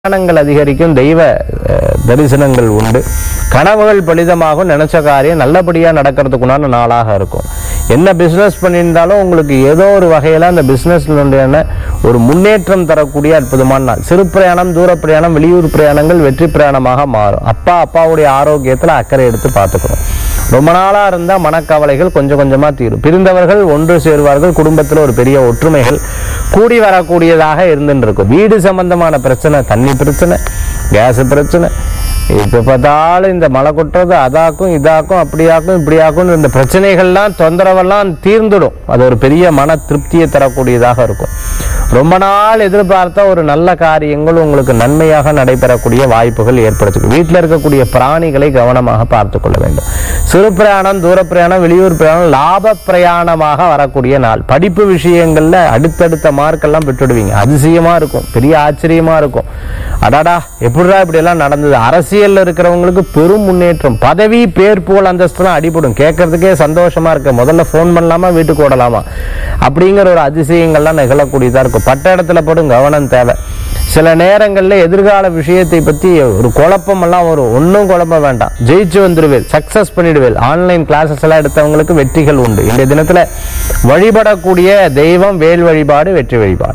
ஞானங்கள் அதிகரிக்கும் தெய்வ அஹ், தரிசனங்கள் உண்டு கனவுகள் பலிதமாகும் நினைச்ச காரியம் நல்லபடியா நடக்கிறதுக்குண்டான நாளாக இருக்கும் என்ன பிசினஸ் பண்ணியிருந்தாலும் உங்களுக்கு ஏதோ ஒரு வகையில அந்த பிசினஸ்ல ஒரு முன்னேற்றம் தரக்கூடிய அற்புதமான நாள் சிறு பிரயாணம் தூர பிரயாணம் வெளியூர் பிரயாணங்கள் வெற்றி பிரயாணமாக மாறும் அப்பா அப்பாவுடைய ஆரோக்கியத்துல அக்கறை எடுத்து பார்த்துக்கணும் ரொம்ப நாளா இருந்தா மனக்கவலைகள் கொஞ்சம் கொஞ்சமா தீரும் பிரிந்தவர்கள் ஒன்று சேருவார்கள் குடும்பத்துல ஒரு பெரிய ஒற்றுமைகள் கூடி வரக்கூடியதாக இருந்துட்டு இருக்கும் வீடு சம்பந்தமான பிரச்சனை தண்ணி பிரச்சனை கேஸ் பிரச்சனை இப்ப பார்த்தாலும் இந்த மழை கொட்டுறது அதாக்கும் இதாக்கும் அப்படியாக்கும் இப்படியாக்கும் இந்த பிரச்சனைகள்லாம் தொந்தரவெல்லாம் தீர்ந்துடும் அது ஒரு பெரிய மன திருப்தியை தரக்கூடியதாக இருக்கும் ரொம்ப நாள் எதிர்பார்த்த ஒரு நல்ல காரியங்கள் உங்களுக்கு நன்மையாக நடைபெறக்கூடிய வாய்ப்புகள் ஏற்படுத்தும் வீட்டில் இருக்கக்கூடிய பிராணிகளை கவனமாக பார்த்து கொள்ள வேண்டும் சிறு பிரயாணம் தூர பிரயாணம் வெளியூர் பிரயாணம் லாப பிரயாணமாக வரக்கூடிய நாள் படிப்பு விஷயங்கள்ல அடுத்தடுத்த மார்க்கெல்லாம் பெற்றுடுவீங்க அதிசயமா இருக்கும் பெரிய ஆச்சரியமா இருக்கும் அடாடா எப்படிடா இப்படி எல்லாம் நடந்தது அரசியல்ல இருக்கிறவங்களுக்கு பெரும் முன்னேற்றம் பதவி பேர் புகழ் அந்தஸ்துலாம் அடிபடும் கேட்கறதுக்கே சந்தோஷமா இருக்கு முதல்ல ஃபோன் பண்ணலாமா வீட்டுக்கு ஓடலாமா அப்படிங்கிற ஒரு அதிசயங்கள்லாம் நிகழக்கூடியதா இருக்கும் பட்ட இடத்துல படும் கவனம் தேவை சில நேரங்கள்ல எதிர்கால விஷயத்தை பத்தி ஒரு குழப்பம் எல்லாம் வரும் ஒன்றும் குழப்ப வேண்டாம் ஜெயிச்சு வந்துடுவேன் சக்சஸ் பண்ணிடுவேன் ஆன்லைன் கிளாஸஸ் எல்லாம் எடுத்தவங்களுக்கு வெற்றிகள் உண்டு இந்த தினத்துல வழிபடக்கூடிய தெய்வம் வேல் வழிபாடு வெற்றி வழிபாடு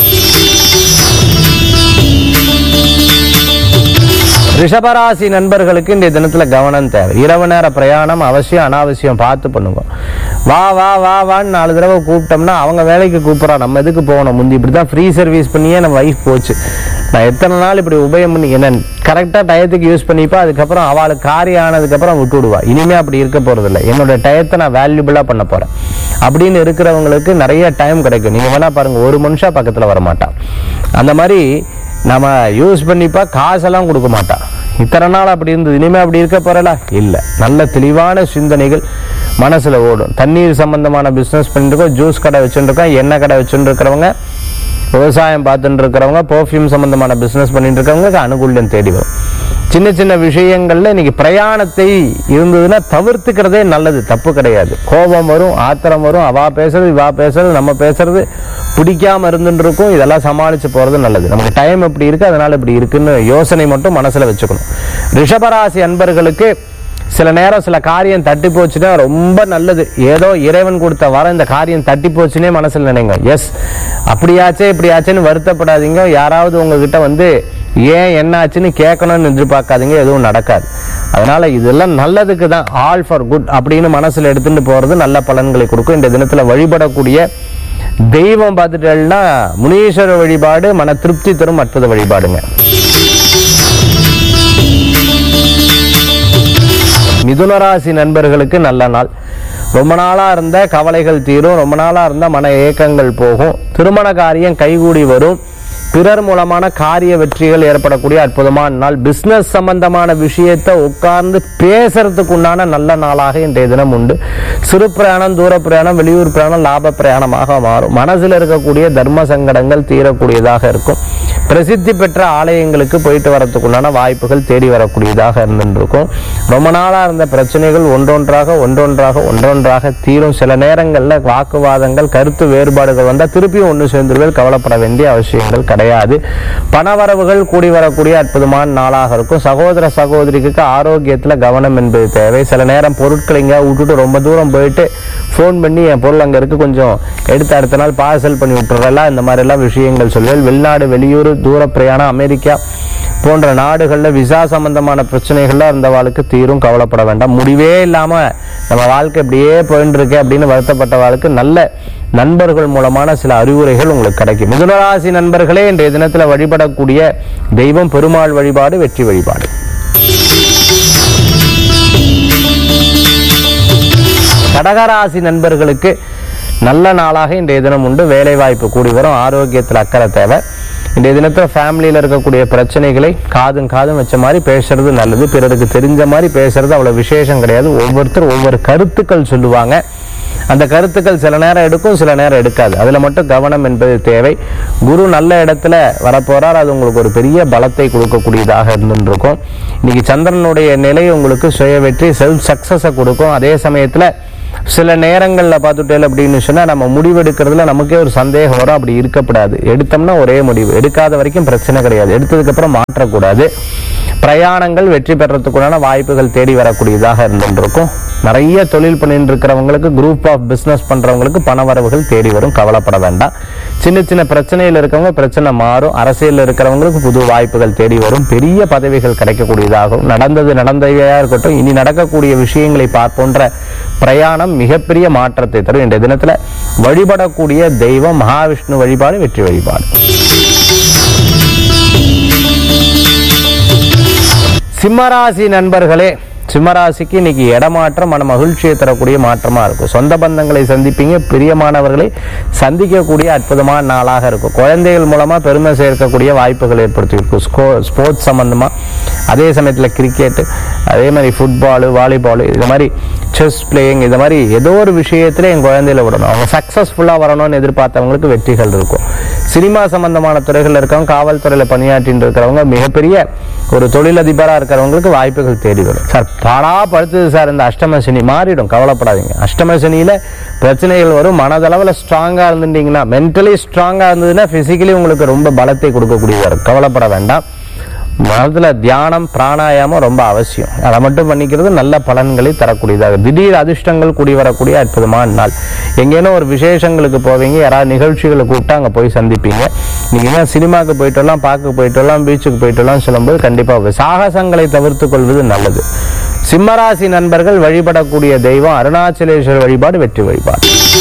ரிஷபராசி நண்பர்களுக்கு இந்த தினத்துல கவனம் தேவை இரவு நேர பிரயாணம் அவசியம் அனாவசியம் பார்த்து பண்ணுங்க வா வா வா வான்னு நாலு தடவை கூப்பிட்டோம்னா அவங்க வேலைக்கு கூப்பிட்றா நம்ம எதுக்கு போகணும் முந்தி இப்படி தான் ஃப்ரீ சர்வீஸ் பண்ணியே நம்ம வைஃப் போச்சு நான் எத்தனை நாள் இப்படி உபயம் பண்ணி என்ன கரெக்டாக டயத்துக்கு யூஸ் பண்ணிப்பா அதுக்கப்புறம் அவளுக்கு காரியம் ஆனதுக்கப்புறம் விட்டு விடுவா இனிமே அப்படி இருக்க போறதில்ல என்னோட டயத்தை நான் வேல்யூபிளாக பண்ண போறேன் அப்படின்னு இருக்கிறவங்களுக்கு நிறைய டைம் கிடைக்கும் நீங்க வேணா பாருங்க ஒரு மனுஷா பக்கத்துல வர மாட்டான் அந்த மாதிரி நம்ம யூஸ் பண்ணிப்பா காசெல்லாம் கொடுக்க மாட்டான் இத்தனை நாள் அப்படி இருந்தது இனிமே அப்படி இருக்க போறல இல்ல நல்ல தெளிவான சிந்தனைகள் மனசுல ஓடும் தண்ணீர் சம்பந்தமான பிசினஸ் பண்ணிட்டு இருக்கோம் ஜூஸ் கடை வச்சுட்டு இருக்கோம் எண்ணெய் கடை வச்சுட்டு இருக்கிறவங்க விவசாயம் பார்த்துட்டு இருக்கிறவங்க பர்ஃப்யூம் சம்பந்தமான பிசினஸ் பண்ணிட்டு இருக்கிறவங்களுக்கு அனுகூல்யம் தேடி வரும் சின்ன சின்ன விஷயங்கள்ல இன்னைக்கு பிரயாணத்தை இருந்ததுன்னா தவிர்த்துக்கிறதே நல்லது தப்பு கிடையாது கோபம் வரும் ஆத்திரம் வரும் அவா பேசுறது இவா பேசுறது நம்ம பேசுறது பிடிக்காம இருந்துட்டு இருக்கும் இதெல்லாம் சமாளிச்சு போறது நல்லது நமக்கு டைம் இப்படி இருக்கு அதனால இப்படி இருக்குன்னு யோசனை மட்டும் மனசுல வச்சுக்கணும் ரிஷபராசி அன்பர்களுக்கு சில நேரம் சில காரியம் தட்டி போச்சுன்னா ரொம்ப நல்லது ஏதோ இறைவன் கொடுத்த வர இந்த காரியம் தட்டி போச்சுன்னே மனசுல நினைங்க எஸ் அப்படியாச்சே இப்படியாச்சேன்னு வருத்தப்படாதீங்க யாராவது உங்ககிட்ட வந்து ஏன் என்னாச்சுன்னு கேட்கணும்னு எதிர்பார்க்காதீங்க எதுவும் நடக்காது அதனால இதெல்லாம் நல்லதுக்கு தான் ஆல் ஃபார் குட் அப்படின்னு மனசுல எடுத்துட்டு போறது நல்ல பலன்களை கொடுக்கும் இந்த தினத்துல வழிபடக்கூடிய தெய்வம் பார்த்துட்டேன்னா முனீஸ்வர வழிபாடு மன திருப்தி தரும் அற்புத வழிபாடுங்க மிதுனராசி நண்பர்களுக்கு நல்ல நாள் ரொம்ப நாளா இருந்த கவலைகள் தீரும் ரொம்ப நாளா இருந்த மன ஏக்கங்கள் போகும் திருமண காரியம் கைகூடி வரும் பிறர் மூலமான காரிய வெற்றிகள் ஏற்படக்கூடிய அற்புதமான நாள் பிசினஸ் சம்பந்தமான விஷயத்தை உட்கார்ந்து பேசுறதுக்கு உண்டான நல்ல நாளாக இன்றைய தினம் உண்டு சிறு பிரயாணம் தூர பிரயாணம் வெளியூர் பிரயாணம் லாப பிரயாணமாக மாறும் மனதில் இருக்கக்கூடிய தர்ம சங்கடங்கள் தீரக்கூடியதாக இருக்கும் பிரசித்தி பெற்ற ஆலயங்களுக்கு போயிட்டு வரதுக்குண்டான வாய்ப்புகள் தேடி வரக்கூடியதாக இருந்துருக்கும் ரொம்ப நாளா இருந்த பிரச்சனைகள் ஒன்றொன்றாக ஒன்றொன்றாக ஒன்றொன்றாக தீரும் சில நேரங்கள்ல வாக்குவாதங்கள் கருத்து வேறுபாடுகள் வந்தா திருப்பியும் ஒன்று சேர்ந்துருவேல் கவலைப்பட வேண்டிய அவசியங்கள் கிடையாது பணவரவுகள் கூடி வரக்கூடிய அற்புதமான நாளாக இருக்கும் சகோதர சகோதரிக்கு ஆரோக்கியத்துல கவனம் என்பது தேவை சில நேரம் பொருட்களை எங்கேயா விட்டுட்டு ரொம்ப தூரம் போயிட்டு ஃபோன் பண்ணி என் பொருள் அங்க இருக்கு கொஞ்சம் எடுத்து அடுத்த நாள் பார்சல் பண்ணி விட்டுறலாம் இந்த மாதிரி எல்லாம் விஷயங்கள் சொல்லுவேன் வெளிநாடு வெளியூர் தூர பிரயாணம் அமெரிக்கா போன்ற நாடுகள்ல விசா சம்பந்தமான பிரச்சனைகள்லாம் இருந்தவாளுக்கு தீரும் கவலைப்பட வேண்டாம் முடிவே இல்லாம நம்ம வாழ்க்கை இப்படியே போயிட்டு இருக்கு அப்படின்னு வருத்தப்பட்டவாளுக்கு நல்ல நண்பர்கள் மூலமான சில அறிவுரைகள் உங்களுக்கு கிடைக்கும் மிதுனராசி நண்பர்களே இன்றைய தினத்துல வழிபடக்கூடிய தெய்வம் பெருமாள் வழிபாடு வெற்றி வழிபாடு கடகராசி நண்பர்களுக்கு நல்ல நாளாக இன்றைய தினம் உண்டு வேலை வாய்ப்பு கூடி வரும் ஆரோக்கியத்தில் அக்கறை தேவை இன்றைய தினத்தில் ஃபேமிலியில் இருக்கக்கூடிய பிரச்சனைகளை காதும் காதும் வச்ச மாதிரி பேசுறது நல்லது பிறருக்கு தெரிஞ்ச மாதிரி பேசுறது அவ்வளவு விசேஷம் கிடையாது ஒவ்வொருத்தர் ஒவ்வொரு கருத்துக்கள் சொல்லுவாங்க அந்த கருத்துக்கள் சில நேரம் எடுக்கும் சில நேரம் எடுக்காது அதுல மட்டும் கவனம் என்பது தேவை குரு நல்ல இடத்துல வரப்போறார் அது உங்களுக்கு ஒரு பெரிய பலத்தை கொடுக்கக்கூடியதாக இருந்துருக்கும் இன்னைக்கு சந்திரனுடைய நிலை உங்களுக்கு சுய வெற்றி செல்ஃப் சக்சஸை கொடுக்கும் அதே சமயத்துல சில நேரங்களில் பார்த்துட்டேன் அப்படின்னு சொன்னால் நம்ம முடிவெடுக்கிறதுல நமக்கே ஒரு சந்தேகம் வரும் அப்படி இருக்கப்படாது எடுத்தோம்னா ஒரே முடிவு எடுக்காத வரைக்கும் பிரச்சனை கிடையாது எடுத்ததுக்கப்புறம் மாற்றக்கூடாது பிரயாணங்கள் வெற்றி பெறத்துக்குண்டான வாய்ப்புகள் தேடி வரக்கூடியதாக இருந்துருக்கும் நிறைய தொழில் பண்ணிட்டு இருக்கிறவங்களுக்கு குரூப் ஆஃப் பிசினஸ் பண்றவங்களுக்கு பண வரவுகள் தேடி வரும் கவலைப்பட வேண்டாம் சின்ன சின்ன பிரச்சனையில் இருக்கவங்க பிரச்சனை மாறும் அரசியலில் இருக்கிறவங்களுக்கு புது வாய்ப்புகள் தேடி வரும் பெரிய பதவிகள் கிடைக்கக்கூடியதாகும் நடந்தது நடந்தவையா இருக்கட்டும் இனி நடக்கக்கூடிய விஷயங்களை பார்ப்போன்ற பிரயாணம் மிகப்பெரிய மாற்றத்தை தரும் இன்றைய தினத்துல வழிபடக்கூடிய தெய்வம் மகாவிஷ்ணு வழிபாடு வெற்றி வழிபாடு சிம்மராசி நண்பர்களே சிம்மராசிக்கு இன்னைக்கு இடமாற்றம் மன மகிழ்ச்சியை தரக்கூடிய மாற்றமா இருக்கும் சொந்த பந்தங்களை சந்திப்பீங்க பிரியமானவர்களை சந்திக்கக்கூடிய அற்புதமான நாளாக இருக்கும் குழந்தைகள் மூலமா பெருமை சேர்க்கக்கூடிய வாய்ப்புகள் ஏற்படுத்தி இருக்கும் ஸ்கோ ஸ்போர்ட்ஸ் சம்பந்தமா அதே சமயத்தில் கிரிக்கெட் அதே மாதிரி ஃபுட்பாலு வாலிபாலு இது மாதிரி செஸ் பிளேயிங் இது மாதிரி ஏதோ ஒரு விஷயத்துல என் குழந்தையில விடணும் அவங்க சக்ஸஸ்ஃபுல்லாக வரணும்னு எதிர்பார்த்தவங்களுக்கு வெற்றிகள் இருக்கும் சினிமா சம்பந்தமான துறைகள் இருக்கவங்க காவல்துறையில் பணியாற்றிட்டு இருக்கிறவங்க மிகப்பெரிய ஒரு தொழிலதிபராக இருக்கிறவங்களுக்கு வாய்ப்புகள் தேடி வரும் சார் பாடா படுத்துது சார் இந்த அஷ்டம சனி மாறிடும் கவலைப்படாதீங்க அஷ்டம சனியில பிரச்சனைகள் வரும் மனதளவில் ஸ்ட்ராங்காக இருந்துட்டீங்கன்னா மென்டலி ஸ்ட்ராங்காக இருந்ததுன்னா பிசிக்கலி உங்களுக்கு ரொம்ப பலத்தை கொடுக்கக்கூடியதாக இருக்கும் கவலைப்பட வேண்டாம் மனதுல தியானம் பிராணாயாமம் ரொம்ப அவசியம் அதை மட்டும் பண்ணிக்கிறது நல்ல பலன்களை தரக்கூடியதாக திடீர் அதிர்ஷ்டங்கள் கூடி வரக்கூடிய அற்புதமான நாள் எங்கேனும் ஒரு விசேஷங்களுக்கு போவீங்க யாராவது நிகழ்ச்சிகளை கூப்பிட்டு அங்கே போய் சந்திப்பீங்க நீங்க என்ன சினிமாக்கு போயிட்டு வரலாம் பார்க்க போயிட்டு வரலாம் பீச்சுக்கு போயிட்டு வரலாம் சொல்லும்போது கண்டிப்பாக சாகசங்களை தவிர்த்து கொள்வது நல்லது சிம்மராசி நண்பர்கள் வழிபடக்கூடிய தெய்வம் அருணாச்சலேஸ்வரர் வழிபாடு வெற்றி வழிபாடு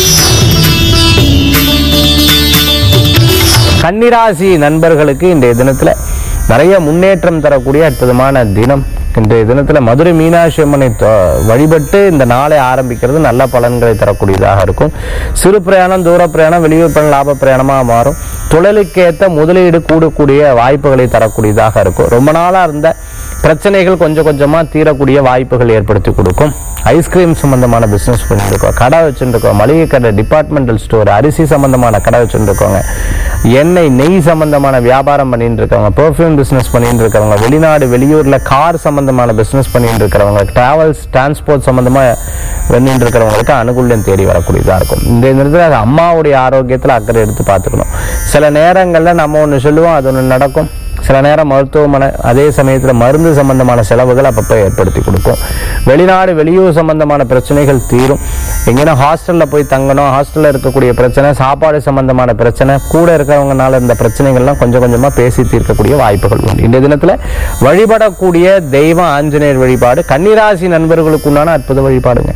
கன்னிராசி நண்பர்களுக்கு இன்றைய தினத்துல நிறைய முன்னேற்றம் தரக்கூடிய அற்புதமான தினம் இன்றைய தினத்துல மதுரை மீனாட்சி அம்மனை தொ- வழிபட்டு இந்த நாளை ஆரம்பிக்கிறது நல்ல பலன்களை தரக்கூடியதாக இருக்கும் சிறு பிரயாணம் தூர பிரயாணம் வெளியூர் பிரயாணம் லாப பிரயாணமா மாறும் தொழிலுக்கேற்ற முதலீடு கூடக்கூடிய வாய்ப்புகளை தரக்கூடியதாக இருக்கும் ரொம்ப நாளா இருந்த பிரச்சனைகள் கொஞ்சம் கொஞ்சமா தீரக்கூடிய வாய்ப்புகள் ஏற்படுத்தி கொடுக்கும் ஐஸ்கிரீம் சம்பந்தமான பிசினஸ் பண்ணிட்டு இருக்கோம் கடை வச்சுட்டு இருக்கோம் மளிகை கடை டிபார்ட்மெண்டல் ஸ்டோர் அரிசி சம்பந்தமான கடை வச்சுட்டு இருக்கோங்க எண்ணெய் நெய் சம்பந்தமான வியாபாரம் பண்ணிட்டு இருக்கவங்க பெர்ஃப்யூம் பிசினஸ் பண்ணிட்டு இருக்கவங்க வெளிநாடு வெளியூர்ல கார் சம்பந்தமான பிசினஸ் பண்ணிட்டு இருக்கிறவங்க டிராவல்ஸ் டிரான்ஸ்போர்ட் சம்பந்தமா பண்ணிட்டு இருக்கிறவங்களுக்கு அனுகூல்யம் தேடி வரக்கூடியதா இருக்கும் இந்த நேரத்தில் அது அம்மாவுடைய ஆரோக்கியத்துல அக்கறை எடுத்து பார்த்துக்கணும் சில நேரங்கள்ல நம்ம ஒன்று சொல்லுவோம் அது ஒன்று நடக்கும் சில நேரம் மருத்துவமனை அதே சமயத்தில் மருந்து சம்பந்தமான செலவுகள் அப்பப்போ ஏற்படுத்தி கொடுக்கும் வெளிநாடு வெளியூர் சம்பந்தமான பிரச்சனைகள் தீரும் எங்கேனா ஹாஸ்டலில் போய் தங்கணும் ஹாஸ்டலில் இருக்கக்கூடிய பிரச்சனை சாப்பாடு சம்பந்தமான பிரச்சனை கூட இருக்கிறவங்கனால இந்த பிரச்சனைகள்லாம் கொஞ்சம் கொஞ்சமாக பேசி தீர்க்கக்கூடிய வாய்ப்புகள் உண்டு இந்த தினத்தில் வழிபடக்கூடிய தெய்வம் ஆஞ்சநேயர் வழிபாடு கன்னிராசி நண்பர்களுக்கு உண்டான அற்புத வழிபாடுங்க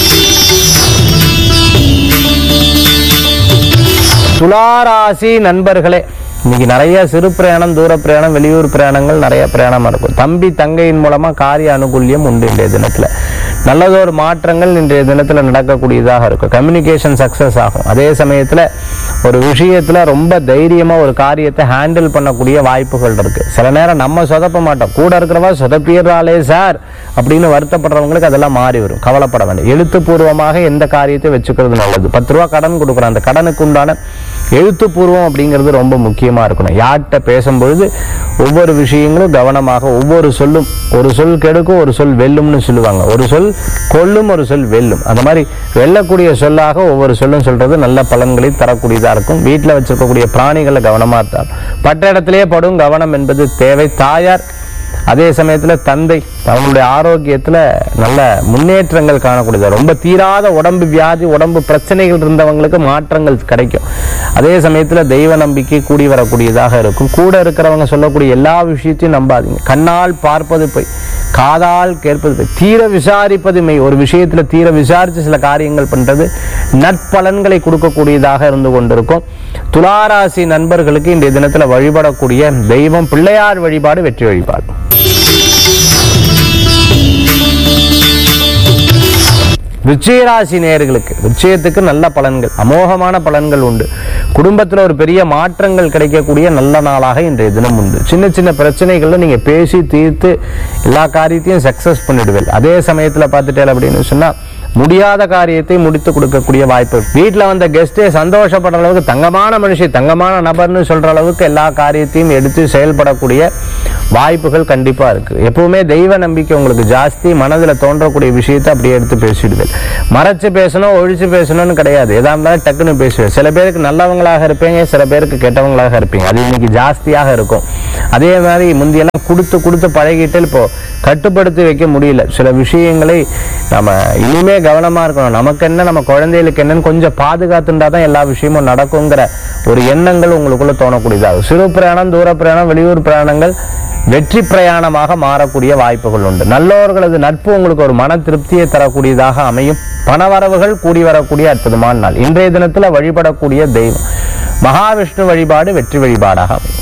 துளாராசி நண்பர்களே இன்னைக்கு நிறைய சிறு பிரயாணம் தூர பிரயாணம் வெளியூர் பிரயாணங்கள் நிறைய பிரயாணமா இருக்கும் தம்பி தங்கையின் மூலமா காரிய அனுகூல்யம் உண்டு இன்றைய தினத்துல நல்லதொரு மாற்றங்கள் இன்றைய தினத்துல நடக்கக்கூடியதாக இருக்கும் கம்யூனிகேஷன் சக்சஸ் ஆகும் அதே சமயத்துல ஒரு விஷயத்துல ரொம்ப தைரியமா ஒரு காரியத்தை ஹேண்டில் பண்ணக்கூடிய வாய்ப்புகள் இருக்கு சில நேரம் நம்ம சொதப்ப மாட்டோம் கூட இருக்கிறவா சொதப்பிடுறாளே சார் அப்படின்னு வருத்தப்படுறவங்களுக்கு அதெல்லாம் மாறி வரும் கவலைப்பட வேண்டாம் எழுத்துப்பூர்வமாக எந்த காரியத்தை வச்சுக்கிறது நல்லது பத்து ரூபா கடன் கொடுக்குறோம் அந்த கடனுக்கு உண்டான எழுத்துப்பூர்வம் அப்படிங்கிறது ரொம்ப முக்கியமா இருக்கணும் யார்கிட்ட பேசும்பொழுது ஒவ்வொரு விஷயங்களும் கவனமாக ஒவ்வொரு சொல்லும் ஒரு சொல் கெடுக்கும் ஒரு சொல் வெல்லும்னு சொல்லுவாங்க ஒரு சொல் கொல்லும் ஒரு சொல் வெல்லும் அந்த மாதிரி வெல்லக்கூடிய சொல்லாக ஒவ்வொரு சொல்லும் சொல்றது நல்ல பலன்களை தரக்கூடியதா இருக்கும் வீட்டில் வச்சிருக்கக்கூடிய பிராணிகளை கவனமா இருந்தால் பட்ட இடத்திலேயே படும் கவனம் என்பது தேவை தாயார் அதே சமயத்துல தந்தை அவங்களுடைய ஆரோக்கியத்துல நல்ல முன்னேற்றங்கள் காணக்கூடியது ரொம்ப தீராத உடம்பு வியாதி உடம்பு பிரச்சனைகள் இருந்தவங்களுக்கு மாற்றங்கள் கிடைக்கும் அதே சமயத்துல தெய்வ நம்பிக்கை கூடி வரக்கூடியதாக இருக்கும் கூட இருக்கிறவங்க சொல்லக்கூடிய எல்லா விஷயத்தையும் நம்பாதீங்க கண்ணால் பார்ப்பது போய் காதால் கேட்பது போய் தீர விசாரிப்பது மெய் ஒரு விஷயத்துல தீர விசாரிச்சு சில காரியங்கள் பண்றது நற்பலன்களை கொடுக்கக்கூடியதாக இருந்து கொண்டிருக்கும் துளாராசி நண்பர்களுக்கு இன்றைய தினத்துல வழிபடக்கூடிய தெய்வம் பிள்ளையார் வழிபாடு வெற்றி வழிபாடு விஜயராசி நேயர்களுக்கு விஜயத்துக்கு நல்ல பலன்கள் அமோகமான பலன்கள் உண்டு குடும்பத்துல ஒரு பெரிய மாற்றங்கள் கிடைக்கக்கூடிய நல்ல நாளாக இன்றைய தினம் உண்டு சின்ன சின்ன பிரச்சனைகள்ல நீங்க பேசி தீர்த்து எல்லா காரியத்தையும் சக்சஸ் பண்ணிடுவீர்கள் அதே சமயத்துல பார்த்துட்டேன் அப்படின்னு சொன்னா முடியாத காரியத்தை முடித்து கொடுக்கக்கூடிய வாய்ப்பு வீட்டுல வந்த கெஸ்டே சந்தோஷப்படுற அளவுக்கு தங்கமான மனுஷி தங்கமான நபர்னு சொல்ற அளவுக்கு எல்லா காரியத்தையும் எடுத்து செயல்படக்கூடிய வாய்ப்புகள் கண்டிப்பா இருக்கு எப்பவுமே தெய்வ நம்பிக்கை உங்களுக்கு ஜாஸ்தி மனதுல தோன்றக்கூடிய விஷயத்தை அப்படியே எடுத்து பேசிடுதல் மறைச்சு பேசணும் ஒழிச்சு பேசணும்னு கிடையாது எதா இருந்தாலும் டக்குன்னு பேசுவேன் சில பேருக்கு நல்லவங்களாக இருப்பீங்க சில பேருக்கு கெட்டவங்களாக இருப்பீங்க அது இன்னைக்கு ஜாஸ்தியாக இருக்கும் அதே மாதிரி முந்தியெல்லாம் கொடுத்து கொடுத்து பழகிட்டு இப்போ கட்டுப்படுத்தி வைக்க முடியல சில விஷயங்களை நம்ம இனிமே கவனமா இருக்கணும் நமக்கு என்ன நம்ம குழந்தைகளுக்கு என்னன்னு கொஞ்சம் பாதுகாத்துண்டா தான் எல்லா விஷயமும் நடக்குங்கிற ஒரு எண்ணங்கள் உங்களுக்குள்ள தோணக்கூடியதாகும் சிறு பிரயாணம் தூர பிரயாணம் வெளியூர் பிரயாணங்கள் வெற்றி பிரயாணமாக மாறக்கூடிய வாய்ப்புகள் உண்டு நல்லவர்களது நட்பு உங்களுக்கு ஒரு மன திருப்தியை தரக்கூடியதாக அமையும் பணவரவுகள் கூடி வரக்கூடிய அற்புதமான நாள் இன்றைய தினத்துல வழிபடக்கூடிய தெய்வம் மகாவிஷ்ணு வழிபாடு வெற்றி வழிபாடாக அமையும்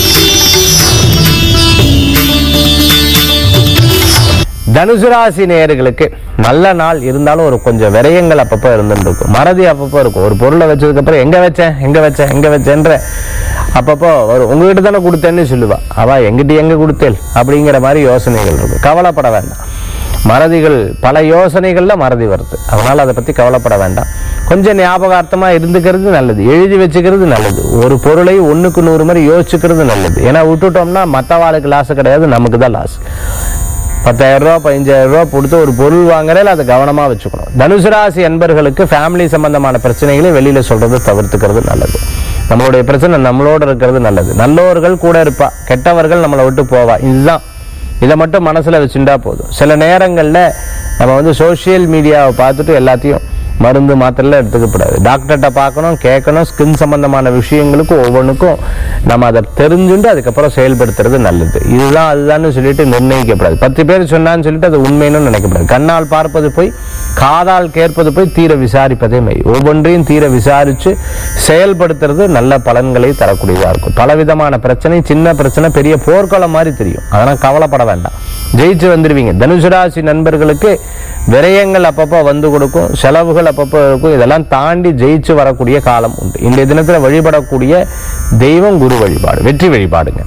தனுசு ராசி நேயர்களுக்கு நல்ல நாள் இருந்தாலும் ஒரு கொஞ்சம் விரயங்கள் அப்பப்போ இருந்துட்டு இருக்கும் மறதி அப்பப்போ இருக்கும் ஒரு பொருளை வச்சதுக்கு அப்புறம் எங்க வச்சேன் எங்க வச்சேன் எங்க வச்சேன்ற அப்பப்போ வரும் உங்ககிட்ட தானே கொடுத்தேன்னு சொல்லுவா அவ எங்கிட்ட எங்க கொடுத்தேன் அப்படிங்கிற மாதிரி யோசனைகள் இருக்கும் கவலைப்பட வேண்டாம் மறதிகள் பல யோசனைகள்ல மறதி வருது அதனால அதை பத்தி கவலைப்பட வேண்டாம் கொஞ்சம் ஞாபகார்த்தமா இருந்துக்கிறது நல்லது எழுதி வச்சுக்கிறது நல்லது ஒரு பொருளை ஒண்ணுக்கு நூறு மாதிரி யோசிச்சுக்கிறது நல்லது ஏன்னா விட்டுட்டோம்னா மற்றவாளுக்கு லாஸ் கிடையாது நமக்கு தான் லாஸ் பத்தாயிரம் ரூபா பதினஞ்சாயிரம் ரூபா கொடுத்து ஒரு பொருள் வாங்குறதுல அதை கவனமா வச்சுக்கணும் தனுசு ராசி அன்பர்களுக்கு ஃபேமிலி சம்பந்தமான பிரச்சனைகளை வெளியில சொல்றது தவிர்த்துக்கிறது நல்லது நம்மளுடைய பிரச்சனை நம்மளோட இருக்கிறது நல்லது நல்லவர்கள் கூட இருப்பா கெட்டவர்கள் நம்மளை விட்டு போவா இதுதான் இதை மட்டும் மனசுல வச்சுட்டா போதும் சில நேரங்கள்ல நம்ம வந்து சோஷியல் மீடியாவை பார்த்துட்டு எல்லாத்தையும் மருந்து மாத்திரைலாம் எடுத்துக்கப்படாது டாக்டர்கிட்ட பார்க்கணும் கேட்கணும் ஸ்கின் சம்பந்தமான விஷயங்களுக்கு ஒவ்வொன்றுக்கும் நம்ம அதை தெரிஞ்சுட்டு அதுக்கப்புறம் செயல்படுத்துறது நல்லது இதுதான் அதுதான்னு சொல்லிட்டு நிர்ணயிக்கப்படாது பத்து பேர் சொன்னான்னு சொல்லிட்டு அது உண்மைன்னு நினைக்கப்படாது கண்ணால் பார்ப்பது போய் காதால் கேட்பது போய் தீர விசாரிப்பதே மெய் ஒவ்வொன்றையும் தீர விசாரிச்சு செயல்படுத்துறது நல்ல பலன்களை தரக்கூடியதா இருக்கும் பலவிதமான பிரச்சனை சின்ன பிரச்சனை பெரிய போர்க்களம் மாதிரி தெரியும் அதெல்லாம் கவலைப்பட வேண்டாம் ஜெயிச்சு வந்துடுவீங்க தனுசு ராசி நண்பர்களுக்கு விரயங்கள் அப்பப்போ வந்து கொடுக்கும் செலவுகள் அப்பப்போ இருக்கும் இதெல்லாம் தாண்டி ஜெயிச்சு வரக்கூடிய காலம் உண்டு இன்றைய தினத்துல வழிபடக்கூடிய தெய்வம் குரு வழிபாடு வெற்றி வழிபாடுங்க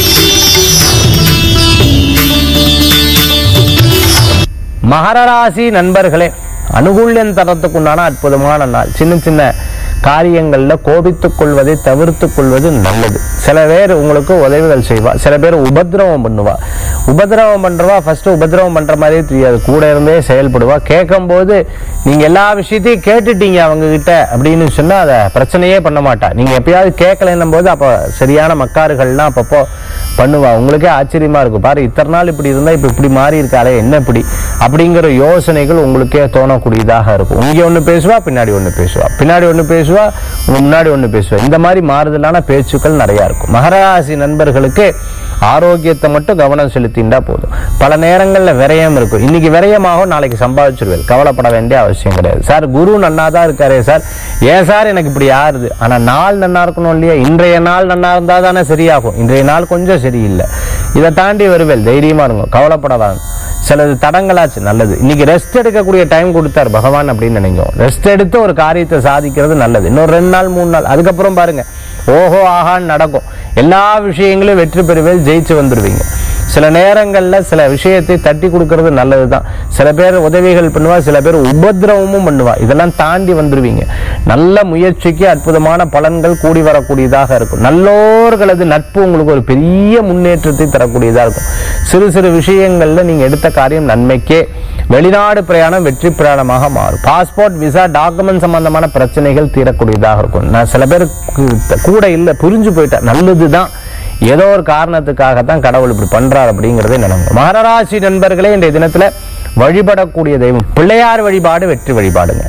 மகர ராசி நண்பர்களே அனுகூல்யம் தரத்துக்குண்டான அற்புதமான நாள் சின்ன சின்ன காரியங்கள்ல கோபித்துக் கொள்வதை தவிர்த்துக் கொள்வது நல்லது சில பேர் உங்களுக்கு உதவிகள் செய்வா சில பேர் உபத்திரவம் பண்ணுவா உபத்திரவம் பண்றவா ஃபர்ஸ்ட் உபத்திரவம் பண்ற மாதிரியே தெரியாது கூட இருந்தே செயல்படுவா கேட்கும் போது நீங்க எல்லா விஷயத்தையும் கேட்டுட்டீங்க அவங்க கிட்ட அப்படின்னு சொன்னா அதை பிரச்சனையே பண்ண மாட்டா நீங்க எப்பயாவது கேட்கலன்னும் போது அப்ப சரியான மக்காறுகள்லாம் அப்பப்போ பண்ணுவா உங்களுக்கே ஆச்சரியமா இருக்கும் பாரு இத்தனை நாள் இப்படி இருந்தா இப்ப இப்படி மாறி இருக்காளே என்ன இப்படி அப்படிங்கிற யோசனைகள் உங்களுக்கே தோணக்கூடியதாக இருக்கும் இங்க ஒண்ணு பேசுவா பின்னாடி ஒண்ணு பேசுவா பின்னாடி ஒண்ணு பேசுவா உங்க முன்னாடி ஒண்ணு பேசுவா இந்த மாதிரி மாறுதலான பேச்சுக்கள் நிறைய இருக்கும் மகராசி நண்பர்களுக்கு ஆரோக்கியத்தை மட்டும் கவனம் செலுத்திண்டா போதும் பல நேரங்கள்ல விரயம் இருக்கும் இன்னைக்கு விரயமாகும் நாளைக்கு சம்பாதிச்சிருவேன் கவலைப்பட வேண்டிய அவசியம் கிடையாது சார் குரு நன்னா தான் இருக்காரே சார் ஏன் சார் எனக்கு இப்படி ஆறுது ஆனா நாள் நன்னா இருக்கணும் இல்லையா இன்றைய நாள் நன்னா இருந்தா தானே சரியாகும் இன்றைய நாள் கொஞ்சம் சரியில்லை இதை தாண்டி வருவேல் தைரியமா இருங்க கவலைப்பட வேண்டாம் சிலது தடங்களாச்சு நல்லது இன்னைக்கு ரெஸ்ட் எடுக்கக்கூடிய டைம் கொடுத்தார் பகவான் அப்படின்னு நினைக்கும் ரெஸ்ட் எடுத்து ஒரு காரியத்தை சாதிக்கிறது நல்லது இன்னொரு ரெண்டு நாள் மூணு நாள் அதுக்கப்புறம் பாருங்க ஓஹோ ஆஹான்னு நடக்கும் எல்லா விஷயங்களும் வெற்றி பெறுவேல் ஜெயிச்சு வந்துடுவீங்க சில நேரங்கள்ல சில விஷயத்தை தட்டி கொடுக்கறது நல்லதுதான் சில பேர் உதவிகள் பண்ணுவா சில பேர் உபத்திரவமும் பண்ணுவா இதெல்லாம் தாண்டி வந்துருவீங்க நல்ல முயற்சிக்கு அற்புதமான பலன்கள் கூடி வரக்கூடியதாக இருக்கும் நல்லோர்களது நட்பு உங்களுக்கு ஒரு பெரிய முன்னேற்றத்தை தரக்கூடியதா இருக்கும் சிறு சிறு விஷயங்கள்ல நீங்க எடுத்த காரியம் நன்மைக்கே வெளிநாடு பிரயாணம் வெற்றி பிரயாணமாக மாறும் பாஸ்போர்ட் விசா டாக்குமெண்ட் சம்பந்தமான பிரச்சனைகள் தீரக்கூடியதாக இருக்கும் நான் சில பேர் கூட இல்லை புரிஞ்சு போயிட்டேன் நல்லதுதான் ஏதோ ஒரு காரணத்துக்காகத்தான் கடவுள் இப்படி பண்றார் அப்படிங்கறதை நினைங்க மகராசி நண்பர்களே இன்றைய தினத்துல வழிபடக்கூடிய தெய்வம் பிள்ளையார் வழிபாடு வெற்றி வழிபாடுங்க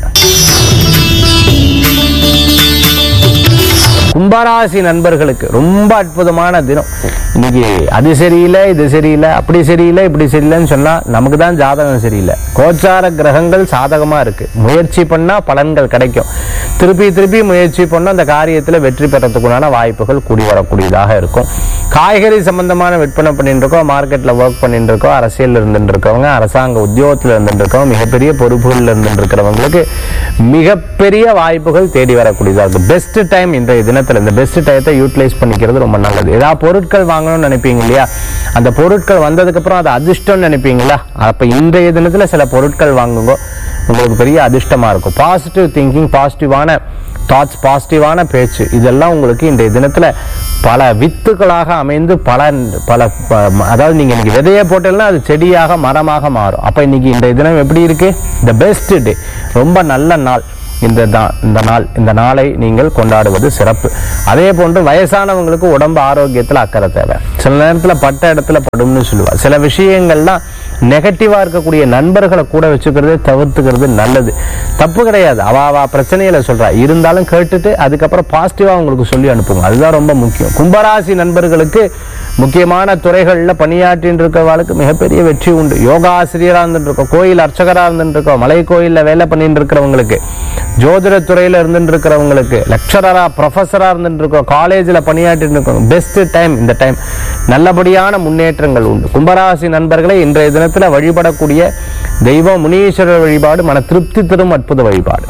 கும்பராசி நண்பர்களுக்கு ரொம்ப அற்புதமான தினம் இன்னைக்கு அது சரியில்லை இது சரியில்லை அப்படி சரியில்லை இப்படி சரியில்லைன்னு சொன்னா நமக்கு தான் ஜாதகம் சரியில்லை கோச்சார கிரகங்கள் சாதகமா இருக்கு முயற்சி பண்ணா பலன்கள் கிடைக்கும் திருப்பி திருப்பி முயற்சி பண்ணா அந்த காரியத்துல வெற்றி பெறத்துக்குண்டான வாய்ப்புகள் கூடி வரக்கூடியதாக இருக்கும் காய்கறி சம்பந்தமான விற்பனை பண்ணிட்டு இருக்கோம் மார்க்கெட்ல ஒர்க் பண்ணிட்டு இருக்கோம் அரசியல் இருந்துட்டு இருக்கவங்க அரசாங்க உத்தியோகத்துல இருந்துட்டு இருக்கவங்க மிகப்பெரிய பொறுப்புகள் இருந்துட்டு இருக்கிறவங்களுக்கு மிகப்பெரிய வாய்ப்புகள் தேடி வரக்கூடியதா இருக்கு பெஸ்ட் டைம் இன்றைய தினத்துல இந்த பெஸ்ட் டயத்தை யூட்டிலைஸ் பண்ணிக்கிறது ரொம்ப நல்லது ஏதாவது பொருட்கள் வாங்கணும்னு நினைப்பீங்க இல்லையா அந்த பொருட்கள் வந்ததுக்கு அப்புறம் அது அதிர்ஷ்டம்னு நினைப்பீங்களா அப்ப இன்றைய தினத்துல சில பொருட்கள் வாங்குங்க உங்களுக்கு பெரிய அதிர்ஷ்டமா இருக்கும் பாசிட்டிவ் திங்கிங் பாசிட்டிவான தாட்ஸ் பாசிட்டிவான பேச்சு இதெல்லாம் உங்களுக்கு இன்றைய தினத்துல பல வித்துக்களாக அமைந்து பல பல ப- அதாவது நீங்க இன்னைக்கு விதையை போட்டீங்கன்னா அது செடியாக மரமாக மாறும் அப்ப இன்னைக்கு இன்றைய தினம் எப்படி இருக்கு த பெஸ்ட் டே ரொம்ப நல்ல நாள் இந்த தா- இந்த நாள் இந்த நாளை நீங்கள் கொண்டாடுவது சிறப்பு அதே போன்று வயசானவங்களுக்கு உடம்பு ஆரோக்கியத்துல அக்கறை தேவை சில நேரத்துல பட்ட இடத்துல படும்னு சொல்லுவார் சில விஷயங்கள்லாம் நெகட்டிவா இருக்கக்கூடிய நண்பர்களை கூட வச்சுக்கிறதே தவிர்த்துக்கிறது நல்லது தப்பு கிடையாது அவ அவ பிரச்சனைகளை சொல்றா இருந்தாலும் கேட்டுட்டு அதுக்கப்புறம் பாசிட்டிவா உங்களுக்கு சொல்லி அனுப்புங்க அதுதான் ரொம்ப முக்கியம் கும்பராசி நண்பர்களுக்கு முக்கியமான துறைகள்ல பணியாற்றின்னு இருக்கிறவங்களுக்கு மிகப்பெரிய வெற்றி உண்டு யோகா ஆசிரியரா இருந்துட்டு இருக்கோம் கோயில் அர்ச்சகரா இருந்துட்டு இருக்கோம் மலை கோயில்ல வேலை பண்ணிட்டு இருக்கிறவங்களுக்கு ஜோதிட துறையில இருந்துட்டு இருக்கிறவங்களுக்கு லெக்சரரா ப்ரொஃபஸரா இருந்துட்டு இருக்கோம் காலேஜ்ல பணியாற்றிட்டு இருக்கோம் பெஸ்ட் டைம் இந்த டைம் நல்லபடியான முன்னேற்றங்கள் உண்டு கும்பராசி நண்பர்களை இன்றைய தினத்துல வழிபடக்கூடிய தெய்வம் முனீஸ்வரர் வழிபாடு மன திருப்தி தரும் அற்புத வழிபாடு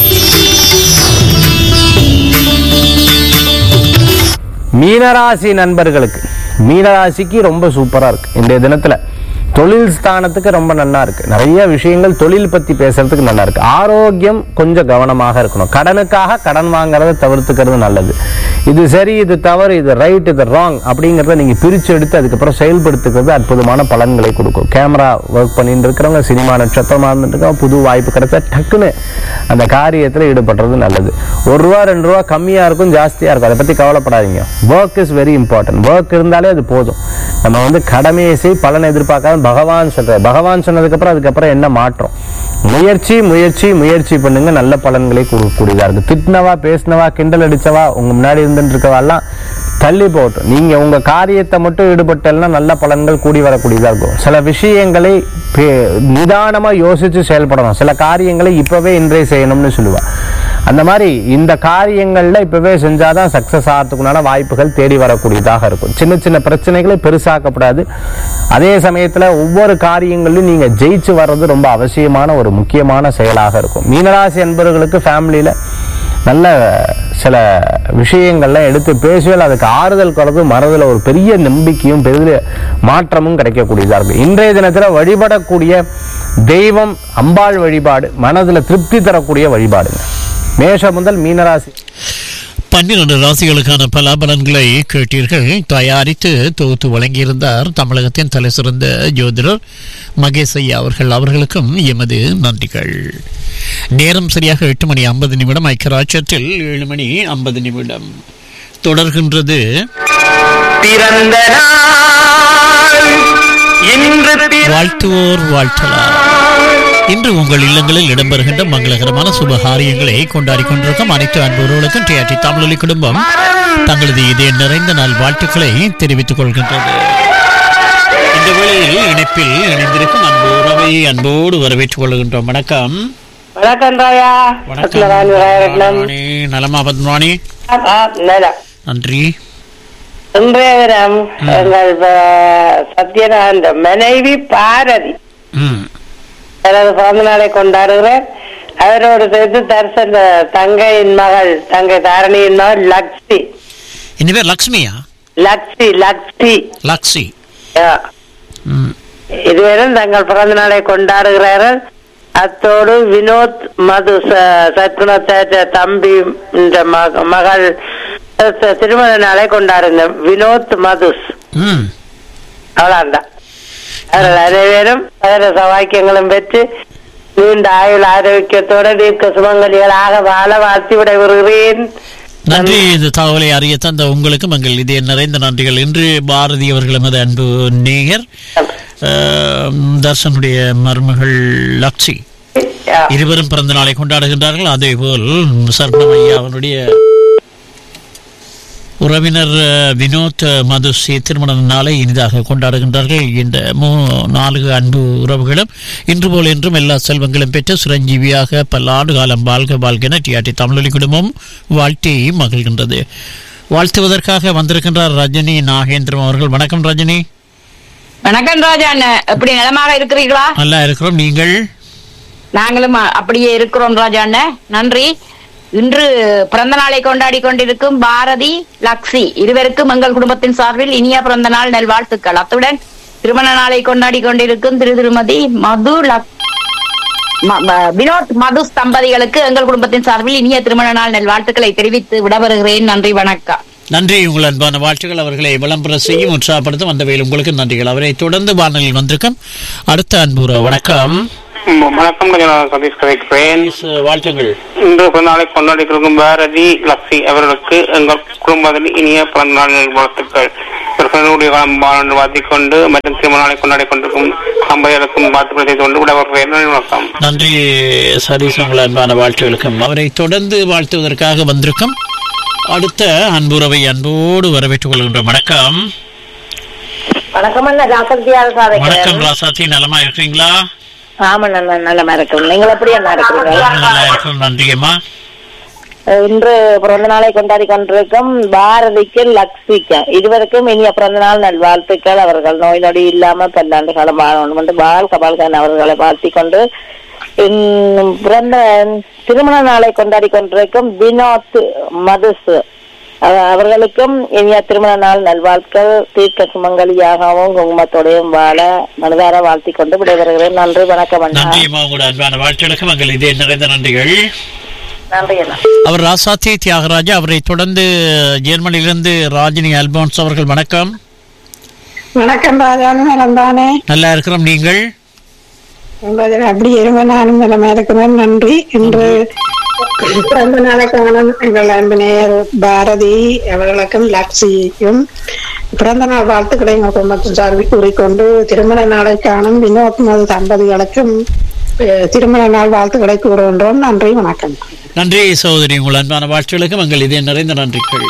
மீனராசி நண்பர்களுக்கு மீனராசிக்கு ரொம்ப சூப்பரா இருக்கு இன்றைய தினத்துல தொழில் ஸ்தானத்துக்கு ரொம்ப நல்லா இருக்கு நிறைய விஷயங்கள் தொழில் பத்தி பேசுறதுக்கு நல்லா இருக்கு ஆரோக்கியம் கொஞ்சம் கவனமாக இருக்கணும் கடனுக்காக கடன் வாங்குறதை தவிர்த்துக்கிறது நல்லது இது சரி இது தவறு இது ரைட் இது ராங் அப்படிங்கறத நீங்க பிரிச்சு எடுத்து அதுக்கப்புறம் செயல்படுத்துக்கிறது அற்புதமான பலன்களை கொடுக்கும் கேமரா ஒர்க் பண்ணிட்டு இருக்கிறவங்க சினிமா நட்சத்திரமா இருந்துட்டு இருக்கவங்க, புது வாய்ப்பு கிடைச்சா டக்குன்னு அந்த காரியத்துல ஈடுபடுறது நல்லது ஒரு ரூபா ரெண்டு ரூபா கம்மியா இருக்கும் ஜாஸ்தியா இருக்கும் அதை பத்தி கவலைப்படாதீங்க work is very important work இருந்தாலே அது போதும் நம்ம வந்து கடமையை செய் பலன் எதிர்பார்க்காத பகவான் சொல்ற பகவான் சொன்னதுக்கு அப்புறம் அதுக்கப்புறம் என்ன மாற்றம் முயற்சி முயற்சி முயற்சி பண்ணுங்க நல்ல பலன்களை கொடுக்கக்கூடியதா இருக்கு திட்டினவா பேசினவா கிண்டல் அடிச்சவா உங்க முன்னாடி இருந்துட்டு இருக்கவாலாம் தள்ளி போட்டும் நீங்க உங்க காரியத்தை மட்டும் ஈடுபட்டல்னா நல்ல பலன்கள் கூடி வரக்கூடியதா இருக்கும் சில விஷயங்களை பே- நிதானமா யோசிச்சு செயல்படணும் சில காரியங்களை இப்பவே இன்றே செய்யணும்னு சொல்லுவா அந்த மாதிரி இந்த காரியங்கள்ல இப்பவே செஞ்சாதான் சக்சஸ் ஆகிறதுக்குண்டான வாய்ப்புகள் தேடி வரக்கூடியதாக இருக்கும் சின்ன சின்ன பிரச்சனைகளை பெருசாக்கப்படாது அதே சமயத்துல ஒவ்வொரு காரியங்களிலும் நீங்க ஜெயிச்சு வர்றது ரொம்ப அவசியமான ஒரு முக்கியமான செயலாக இருக்கும் மீனராசி என்பவர்களுக்கு ஃபேமிலியில நல்ல சில விஷயங்கள்லாம் எடுத்து பேசுவேல் அதுக்கு ஆறுதல் குறைது மனதில் ஒரு பெரிய நம்பிக்கையும் பெரிய மாற்றமும் கிடைக்கக்கூடியதா இருக்கும் இன்றைய தினத்துல வழிபடக்கூடிய தெய்வம் அம்பாள் வழிபாடு மனதுல திருப்தி தரக்கூடிய வழிபாடுங்க மேஷம் முதல் மீனராசி பன்னிரண்டு ராசிகளுக்கான பலாபலன்களை கேட்டீர்கள் தயாரித்து தொகுத்து வழங்கியிருந்தார் தமிழகத்தின் தலை சிறந்த ஜோதிடர் மகேஷ் ஐயா அவர்கள் அவர்களுக்கும் எமது நன்றிகள் நேரம் சரியாக எட்டு மணி ஐம்பது நிமிடம் ஐக்கியராட்சத்தில் ஏழு மணி ஐம்பது நிமிடம் தொடர்கின்றது பிறந்த நாள் இன்று பிற- வாழ்த்துவோர் வாழ்த்தலாம் இன்று உங்கள் இல்லங்களில் இடம்பெறுகின்ற மங்களகரமான சுப காரியங்களை கொண்டாடி கொண்டிருக்கும் அனைத்து அன்புறவுகளுக்கும் டிஆர்டி தமிழொலி குடும்பம் தங்களது இதய நிறைந்த நாள் வாழ்த்துக்களை தெரிவித்துக் கொள்கின்றது இந்த வேளையில் இணைப்பில் இணைந்திருக்கும் அன்பு உறவை அன்போடு வரவேற்றுக் கொள்கின்றோம் வணக்கம் வணக்கம் ராயா சத்யநாராயண விநாயகரட்னம் பத்மராணி நலமா பத்மராணி நலம் நன்றி இன்றைய தினம் எங்கள் ப- சத்யநாராயண மனைவி பாரதி ம் எனது பிறந்த நாளை கொண்டாடுகிறேன் அவரோடு சேர்த்து தரிசன தங்கையின் மகள் தங்கை தாரணியின் மகள் லக்ஷ்மி இந்த பேர் லக்ஷ்மியா லக்ஷ்மி லக்ஷ்மி லக்ஷி ஆ. ம் இதுவரும் தங்கள் பிறந்த நாளை கொண்டாடுகிறார்கள் அத்தோடு வினோத் மது ச- சத்குணத்தை தம்பி இந்த மக- மகள் த- திருமண நாளை கொண்டாடுங்க வினோத் மதுஸ் ம் அவ்வளவுதான் அவர்கள் அனைவரும் சகல சவாக்கியங்களும் பெற்று நீண்ட ஆயுள் ஆரோக்கியத்தோட தீர்க்க சுமங்கலிகளாக வாழ வாழ்த்தி விடைபெறுகிறேன் நன்றி இந்த தகவலை அறிய தந்த உங்களுக்கு மங்கள் இதய நிறைந்த நன்றிகள் இன்று பாரதி அவர்கள் எமது அன்பு நேயர் அஹ், தர்ஷனுடைய மருமகள் லக்ஷி ஆ. இருவரும் பிறந்த நாளை கொண்டாடுகின்றார்கள் அதே போல் சர்ணம் ஐயா அவனுடைய உறவினர் அஹ், வினோத் அஹ், மதுஸ்ரீ திருமண நாளை இனிதாக கொண்டாடுகின்றார்கள் இந்த மூ நான்கு அன்பு உறவுகளும் இன்று போல் என்றும் எல்லா செல்வங்களும் பெற்று சிரஞ்சீவியாக பல்லாண்டு காலம் வாழ்க வாழ்கென டிஆர்டி தமிழொலி குடும்பம் வாழ்த்தி மகிழ்கின்றது வாழ்த்துவதற்காக வந்திருக்கின்றார் ரஜினி நாகேந்திரம் அவர்கள் வணக்கம் ரஜினி வணக்கம் ராஜா அண்ணன் எப்படி நலமாக இருக்கிறீர்களா நல்லா இருக்கிறோம் நீங்கள் நாங்களும் அ- அப்படியே இருக்கிறோம் ராஜா அண்ணன் நன்றி இன்று பிறந்த நாளை கொண்டாடி கொண்டிருக்கும் பாரதி லக்ஷி இருவருக்கும் எங்கள் குடும்பத்தின் சார்பில் இனிய பிறந்த நாள் நல்வாழ்த்துக்கள் அத்துடன் திருமண நாளை கொண்டாடி கொண்டிருக்கும் திரு திருமதி மது லக் ம- ம- வினோத் மது தம்பதிகளுக்கு எங்கள் குடும்பத்தின் சார்பில் இனிய திருமண நாள் நல்வாழ்த்துக்களை தெரிவித்து விடவருகிறேன் நன்றி வணக்கம் நன்றி உங்கள் அன்பான வாழ்த்துக்கள் அவர்களை விளம்பர செய்யும் உற்சாகப்படுத்தும் அந்த வேலை உங்களுக்கு நன்றிகள் அவரை தொடர்ந்து வானலில் வந்திருக்கும் அடுத்த அன்புற வணக்கம் வணக்கம் நான் சதீஷ் கதைக்கிறேன் வாழ்த்துங்கள் இன்று பிறந்தநாளை கொண்டாடி இருக்கும் பாரதி லக்ஷி அவர்களுக்கு எங்கள் குடும்பத்தில் இனிய பிறந்தநாள் வாழ்த்துக்கள் இவர்களுடைய காலம் வாழ்த்திக் கொண்டு மற்றும் திருமண நாளை கொண்டாடி கொண்டிருக்கும் தம்பதிகளுக்கும் வாழ்த்துக்களை செய்து கொண்டு விடவர்களேன் நன்றி வணக்கம் நன்றி சதீஷ் உங்கள் அன்பான வாழ்த்துகளுக்கும் அவரை தொடர்ந்து வாழ்த்துவதற்காக வந்திருக்கும் அடுத்த அன்புறவை அன்போடு வரவேற்றுக் கொள்கின்ற வணக்கம் வணக்கம் அண்ணா ராசத்தியால் வணக்கம் ராசாத்தி நலமா இருக்கிறீங்களா ஆமா அண்ணா நல்லமா இருக்கும் நீங்கள் எப்படி அண்ணா இருக்கிறீங்க நல்லா இருக்கும் நன்றி அம்மா இன்று பிறந்த நாளை கொண்டாடி கொண்டிருக்கும் பாரதிக்கு லக்ஷிக்கு இருவருக்கும் இனிய பிறந்த நாள் நல்வாழ்த்துக்கள் அவர்கள் நோய் நொடி இல்லாம பல்லாண்டு காலம் வாழணும் என்று பால் கபால்கான் அவர்களை வாழ்த்திக் கொண்டு இன் பிறந்த திருமண நாளை கொண்டாடி கொண்டிருக்கும் வினோத் மதுசு அவ- அவர்களுக்கும் இனிய திருமண நாள் நல்வாழ்த்துக்கள் தீர்க்க சுமங்கலியாகவும் குங்குமத்தோடையும் வாழ மனதார வாழ்த்திக் கொண்டு விடைபெறுகிறேன் நன்றி வணக்கம் அண்ணா நன்றி அம்மா உங்களோட அன்பான வாழ்த்துகளுக்கும் எங்கள் இதே நிறைந்த நன்றிகள் நன்றி அண்ணா அவர் ராசாத்தி தியாகராஜா அவரை தொடர்ந்து ஜெர்மனியிலிருந்து ராஜினி அல்போன்ஸ் அவர்கள் வணக்கம் வணக்கம் ராஜானு நலம் தானே நல்லா இருக்கிறோம் நீங்கள் என்பதில் அப்படி இருங்க நானும் நலமா இருக்கிறேன் நன்றி இன்று பிறந்த நாளை காணும் எங்கள் அன்பு நேயர் பாரதி அவர்களுக்கும் லக்ஷிக்கும் பிறந்த நாள் வாழ்த்துக்களை எங்கள் குடும்பத்தின் சார்பில் கூறிக்கொண்டு திருமண நாளை காணும் வினோத் மது தம்பதிகளுக்கும் அஹ், திருமண நாள் வாழ்த்துக்களை கூறுகின்றோம் நன்றி வணக்கம் நன்றி சகோதரி உங்கள் அன்பான வாழ்த்துகளுக்கும் எங்கள் இதே நிறைந்த நன்றிகள்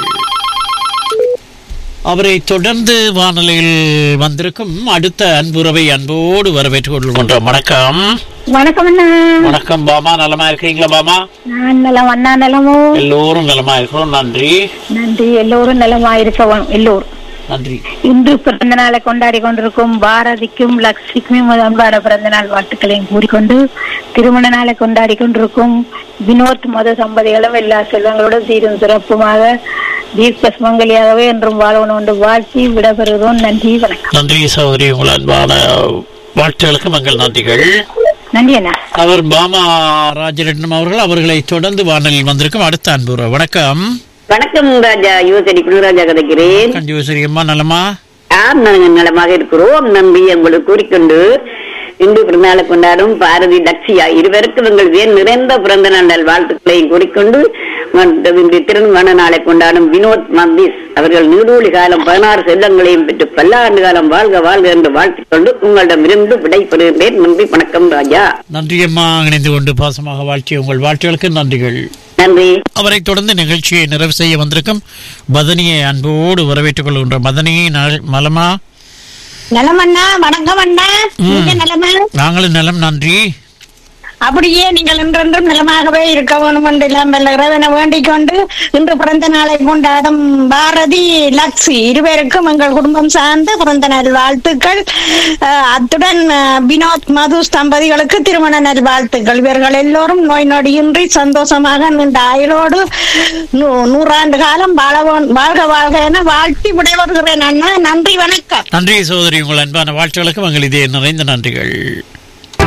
அவரை தொடர்ந்து வானொலியில் வந்திருக்கும் அடுத்த அன்புறவை அன்போடு வரவேற்றுக் கொள்கின்றோம் வணக்கம் வணக்கம் அண்ணா வணக்கம் பாமா நலமா இருக்கிறீங்களா பாமா நான் நலம் அண்ணா நலமோ எல்லோரும் நலமா இருக்கிறோம் நன்றி நன்றி எல்லோரும் நலமா இருக்கவும் எல்லோரும் நன்றி இன்று பிறந்த நாளை கொண்டாடி கொண்டிருக்கும் பாரதிக்கும் லக்ஷ்மிக்கும் முதல் அன்பான பிறந்த நாள் வாழ்த்துக்களையும் கூறிக்கொண்டு திருமண நாளை கொண்டாடி கொண்டிருக்கும் வினோத் மத தம்பதிகளும் எல்லா செல்வங்களோடும் சீரும் சிறப்புமாக தீர்க்க சுமங்கலியாகவே என்றும் வாழணும் என்று வாழ்த்தி விடைபெறுகிறோம் நன்றி வணக்கம் நன்றி சகோதரி உங்கள் அன்பான வாழ்த்துகளுக்கும் எங்கள் நன்றிகள் நன்றி அண்ணா அவர் பாமா ராஜரட்னம் அவர்கள் அவர்களை தொடர்ந்து வானொலியில் வந்திருக்கும் அடுத்த அன்புற வணக்கம் வணக்கம் ராஜா யுவசரி குருராஜா கதைக்கிறேன் கஞ்சிவசரி அம்மா நலமா ஆம் நாங்கள் நலமாக இருக்கிறோம் நம்பி உங்களுக்கு கூறிக்கொண்டு இன்று பிறந்தநாளை கொண்டாடும் பாரதி லட்சியா இருவருக்கும் எங்கள் வேன் நிறைந்த பிறந்த நாள் வாழ்த்துக்களையும் கூறிக்கொண்டு மற்றும் இன்று திருமண நாளை கொண்டாடும் வினோத் மந்திஸ் அவர்கள் நீடூழி காலம் பதினாறு செல்லங்களையும் பெற்று பல்லாண்டு காலம் வாழ்க வாழ்க என்று வாழ்த்திக் கொண்டு உங்களிடமிருந்து விடைபெறுகிறேன் நன்றி வணக்கம் ராஜா நன்றி அம்மா இணைந்து கொண்டு பாசமாக வாழ்த்திய உங்கள் வாழ்த்துகளுக்கு நன்றிகள் நன்றி அவரை தொடர்ந்து நிகழ்ச்சியை நிறைவு செய்ய வந்திருக்கும் மதனியை அன்போடு வரவேற்றுக் கொள்கின்ற மதனி நல- நலமா நலம் அண்ணா வணக்கம் அண்ணா நீங்க நலமா நாங்களும் நலம் நன்றி அப்படியே நீங்கள் என்றென்றும் நலமாகவே இருக்க வேணும் என்று எல்லாம் வல்ல இறைவனை வேண்டிக் கொண்டு இன்று பிறந்த நாளை கொண்டாடும் பாரதி லக்ஷி இருவருக்கும் எங்கள் குடும்பம் சார்ந்த பிறந்த நாள் வாழ்த்துக்கள் அஹ், அத்துடன் அஹ், வினோத் மது தம்பதிகளுக்கு திருமண நாள் வாழ்த்துக்கள் இவர்கள் எல்லோரும் நோய் நொடியின்றி சந்தோஷமாக நீண்ட ஆயுளோடு நூ- நூறாண்டு காலம் வாழ வே- வாழ்க வாழ்க என வாழ்த்தி விடைபெறுகிறேன் அண்ணா நன்றி வணக்கம் நன்றி சகோதரி உங்கள் அன்பான வாழ்த்துகளுக்கும் எங்கள் இதே நிறைந்த நன்றிகள்